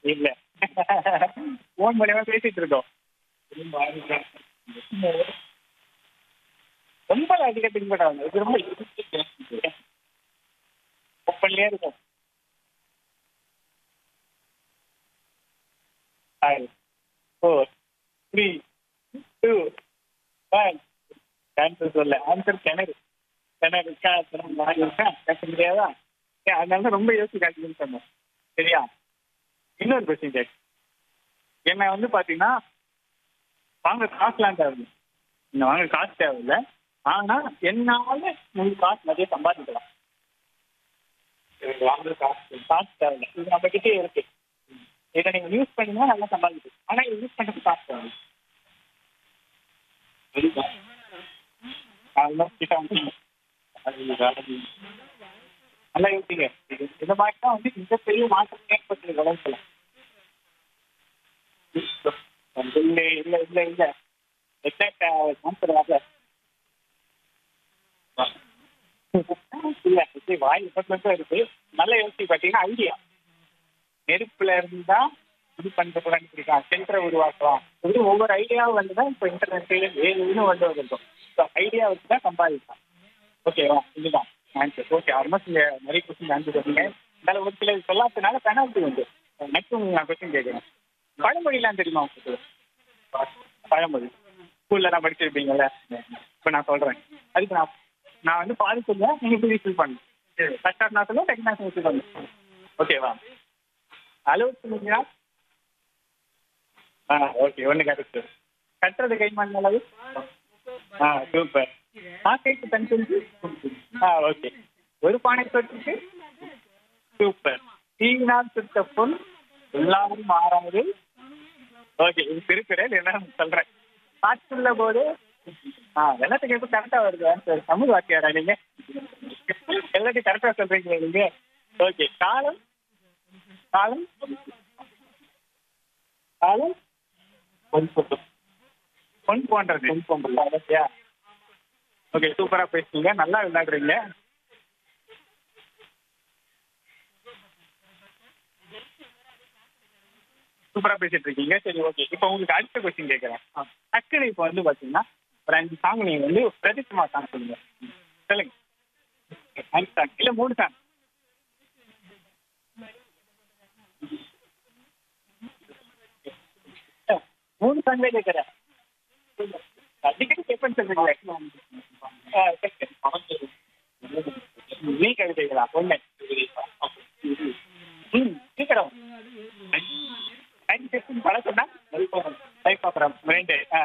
இல்ல போன் மூலியமா பேசிட்டு இருக்கோம் ரொம்ப அதிக பின்பற்றாங்க இது ரொம்ப ஓப்பன்லயே இருக்கும் five four three two one answer சொல்ல ஆன்சர் கிணறு கிணறு இருக்கா கிணறு வாங்கி இருக்கா பேச முடியாதா ஏன், அதனால தான் ரொம்ப யோசிச்சு காட்டுன்னு சொன்னேன் சரியா இன்னொரு கொஸ்டின் கேட்க என்ன வந்து பாத்தீங்கன்னா வாங்க காசுலாம் தேவையில்லை இந்த வாங்க காசு தேவையில்லை ஆனா என்னால உங்களுக்கு காசு நிறைய சம்பாதிக்கலாம் வாங்க காசு காசு தேவையில்லை இது நம்ம கிட்டே இருக்கு இதை நீங்க யூஸ் பண்ணீங்கன்னா நல்லா சம்பாதிக்கலாம் ஆனா இது யூஸ் பண்றது காசு தேவை அதெல்லாம் கிட்ட வந்து நல்லா யோசிங்க இது இந்த மாதிரி தான் வந்து இந்த பெரிய மாற்றம் ஏற்பட்டு வளர்க்கலாம் இல்ல இல்ல இல்ல இல்ல எக்ஸாக்ட் ஆன்சர் வரல இல்ல இது வாய் இப்ப இருக்கு நல்லா யோசிச்சு பாத்தீங்கன்னா ஐடியா நெருப்புல இருந்தா இது பண்றது கண்டுபிடிக்கலாம் சென்டரை உருவாக்கலாம் இப்படி ஒவ்வொரு ஐடியாவும் வந்துதான் இப்போ இன்டர்நெட் ஏன்னு வந்து வந்திருக்கும் ஸோ ஐடியா வச்சு தான் சம்பாதிக்கலாம் ஓகேவா இதுதான் ஆன்சர் ஓகே ஆல்மோஸ்ட் நீங்க நிறைய கொஸ்டின் ஆன்சர் சொன்னீங்க இருந்தாலும் ஒரு சில சொல்லாததுனால பெனால்ட்டி உண்டு நெக்ஸ்ட் உங்களுக்கு நான் கொஸ்டின் கேட்குறேன் பழமொழிலாம் தெரியுமா உங்களுக்கு பழமொழி ஸ்கூல்ல நான் படிச்சிருப்பீங்கல்ல இப்போ நான் சொல்றேன் அதுக்கு நான் நான் வந்து பாதி சொல்லுவேன் நீங்க புரிய ஃபில் பண்ணணும் ஃபர்ஸ்ட் ஹாஃப் நான் சொல்லுவேன் செகண்ட் ஹாஃப் ஃபில் பண்ணணும் ஓகேவா அளவு சொல்லுங்களா ஆ ஓகே ஒன்று கரெக்ட் கட்டுறது கை மண் அளவு ஆ சூப்பர் பாக்கைக்கு தன் செஞ்சு ஆ ஓகே ஒரு பானை தொட்டுக்கு சூப்பர் தீயினால் சுத்த பொன் எல்லாரும் மாறாது ஓகே இது திருக்குறள் என்ன சொல்றேன் காற்றுள்ள போது ஆ எல்லாத்துக்கும் எப்போ கரெக்டா வருது ஆன்சர் தமிழ் வாக்கியாரா நீங்க எல்லாத்தையும் கரெக்டா சொல்றீங்க நீங்க ஓகே காலம் காலம் காலம் பொன் போன்றது பொன் போன்றது பொன் போன்றது அதையா ஓகே சூப்பரா பேசுறீங்க நல்லா விளையாடுறீங்க சூப்பரா பேசிட்டு இருக்கீங்க சரி ஓகே இப்போ உங்களுக்கு அடுத்த கொஸ்டின் கேட்கறேன் டக்குனு இப்போ வந்து பாத்தீங்கன்னா ஒரு அஞ்சு சாங் நீங்க வந்து பிரதிஷ்மா சாங் சொல்லுங்க சொல்லுங்க அஞ்சு சாங் இல்ல மூணு சாங் மூணு சாங் தான் கேட்கறேன் அடிக்கடி கேட்பேன்னு சொல்றீங்களே ஆ, சரி. நீ கவிதைகளா ஒண்ணு ம் சீக்கிரம் நைன் செக்ஷன் பல சொன்னா லைஃப் அப்புறம் ரெண்டு ஆ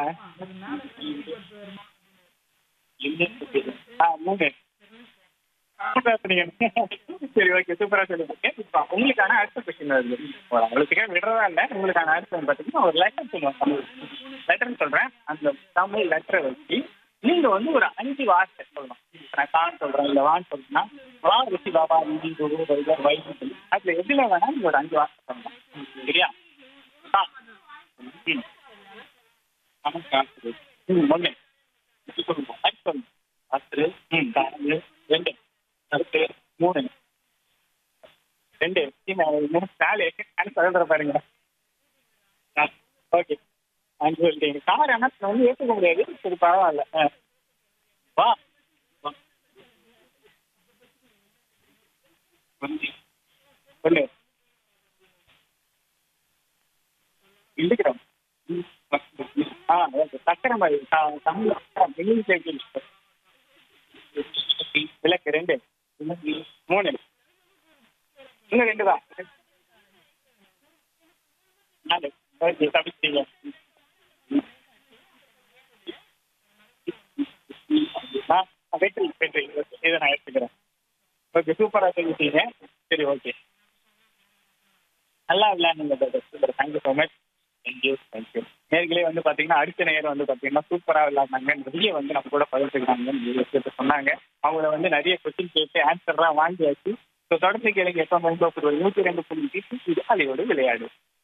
ஆ மூணு சூப்பரா சொன்னீங்க. சரி ஓகே சூப்பரா சொல்லுங்க இப்போ உங்களுக்கான அடுத்த கொஸ்டின் வருது ஒரு அவங்களுக்கு விடுறதா இல்லை உங்களுக்கான அடுத்த பார்த்தீங்கன்னா ஒரு லெட்டர் சொல்லுவோம் தமிழ் லெட்டர்னு சொல்றேன் அந்த தமிழ் லெட்டரை வச்சு நீங்க வந்து ஒரு அஞ்சு வார்த்தை சொல்லணும் இப்ப நான் கான் சொல்றேன் இல்ல வான் சொல்றேன்னா வா ருசி பாபா இந்தி குரு வைகர் வைகு சொல்லி அதுல எதுல வேணா நீங்க ஒரு அஞ்சு வார்த்தை சொல்லலாம் சரியா ஆ. ம். நமஸ்கார் ம் ஒண்ணு இது சொல்லுங்க அது சொல்லுங்க பத்து ம் நாலு ரெண்டு பத்து மூணு ரெண்டு மூணு நாலு அஞ்சு சொல்ற பாருங்க ஓகே அஞ்சு சொல்லிட்டீங்க கார் ஆனால் வந்து ஏற்றுக்க முடியாது சரி பரவாயில்ல ஆ. வா வா. சொல்லு இந்துக்கிறோம் ஆ ஓகே சக்கரை மாதிரி த- தமிழ் சக்கரம் இங்கிலீஷ் இங்கிலீஷ் விளக்கு ரெண்டு மூணு இன்னும் ரெண்டு தான் நாலு ஓகே தப்பிச்சிட்டீங்க ஆ வெற்றி வெற்றி ஓகே இதை நான் எடுத்துக்கிறேன் ஓகே சூப்பராக சொல்லிட்டீங்க சரி ஓகே நல்லா விளையாடுங்க super thank you so much thank you thank you நேர்களே வந்து பார்த்தீங்கன்னா அடுத்த நேரம் வந்து பார்த்தீங்கன்னா சூப்பராக விளையாடினாங்க நிறைய வந்து நம்ம கூட பகிர்ந்துக்கிறாங்க நிறைய விஷயத்த சொன்னாங்க அவங்கள வந்து நிறைய கொஸ்டின் கேட்டு ஆன்சர்லாம் வாங்கியாச்சு ஸோ தொடர்ந்து கேளுங்க எப்போ மைண்ட் நூற்றி ரெண்டு புள்ளி இது அலையோடு விளையாடு